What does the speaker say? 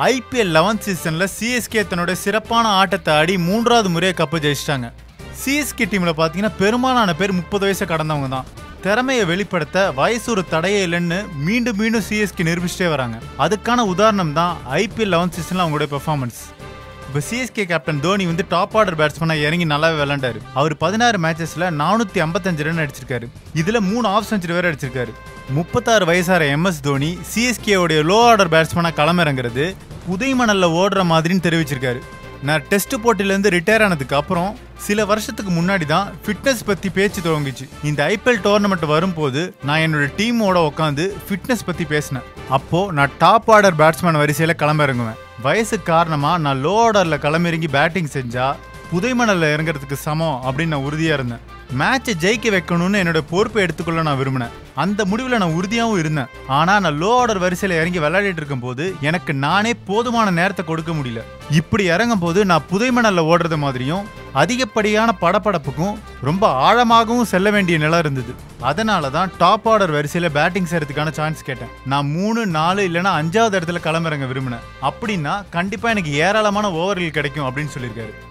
IPL eleventh சீசன்ல CSK தன்னோட சிறப்பான ஆட்டத்தை ஆடி மூன்றாவது முறையை கப்பு ஜெயிச்சிட்டாங்க சிஎஸ்கே டீம்ல பாத்தீங்கன்னா பெரும்பாலான பேர் முப்பது வயசை கடந்தவங்க தான் திறமையை வெளிப்படுத்த வயசு ஒரு தடையே இல்லைன்னு மீண்டும் மீண்டும் சிஎஸ்கே நிரூபிச்சிட்டே வராங்க அதுக்கான உதாரணம் தான் ஐபிஎல் லெவன்த் சீசன்ல அவங்களுடைய பெர்ஃபார்மன்ஸ் இப்போ சிஎஸ்கே கேப்டன் தோனி வந்து டாப் ஆர்டர் பேட்ஸ்மேனாக இறங்கி நல்லாவே விளாண்டாரு அவர் பதினாறு மேட்சஸ்ல நானூற்றி ஐம்பத்தஞ்சு ரன் அடிச்சிருக்காரு இதில் மூணு ஆஃப் செஞ்சுரி வேற அடிச்சிருக்காரு முப்பத்தாறு வயசார எம்எஸ் தோனி சிஎஸ்கே உடைய லோ ஆர்டர் பேட்ஸ்மேனாக களமிறங்குறது புதை மணல்ல ஓடுற மாதிரின்னு தெரிவிச்சிருக்காரு நான் டெஸ்ட் போட்டியிலேருந்து ரிட்டையர் ஆனதுக்கு அப்புறம் சில வருஷத்துக்கு முன்னாடி தான் ஃபிட்னஸ் பற்றி பேச்சு துவங்குச்சு இந்த ஐபிஎல் டோர்னமெண்ட் வரும்போது நான் என்னோட டீமோட உட்காந்து ஃபிட்னஸ் பற்றி பேசினேன் அப்போ நான் டாப் ஆர்டர் பேட்ஸ்மேன் வரிசையில் களமிறங்குவேன் வயசு காரணமாக நான் லோ ஆர்டரில் களமிறங்கி பேட்டிங் செஞ்சா புதைமணல்ல இறங்குறதுக்கு சமம் அப்படின்னு நான் உறுதியாக இருந்தேன் மேட்சை ஜெயிக்க வைக்கணும்னு என்னோட பொறுப்பை எடுத்துக்கொள்ள நான் விரும்பினேன் அந்த முடிவில் நான் உறுதியாகவும் இருந்தேன் ஆனால் நான் லோ ஆர்டர் வரிசையில் இறங்கி விளையாடிட்டு இருக்கும்போது எனக்கு நானே போதுமான நேரத்தை கொடுக்க முடியல இப்படி இறங்கும் போது நான் புதைமணல்ல ஓடுறது மாதிரியும் அதிகப்படியான படபடப்புக்கும் ரொம்ப ஆழமாகவும் செல்ல வேண்டிய நிலம் இருந்தது அதனால தான் டாப் ஆர்டர் வரிசையில் பேட்டிங் செய்யறதுக்கான சான்ஸ் கேட்டேன் நான் மூணு நாலு இல்லைன்னா அஞ்சாவது இடத்துல களமிறங்க விரும்பினேன் அப்படின்னா கண்டிப்பாக எனக்கு ஏராளமான ஓவர்கள் கிடைக்கும் அப்படின்னு சொல்லியிருக்காரு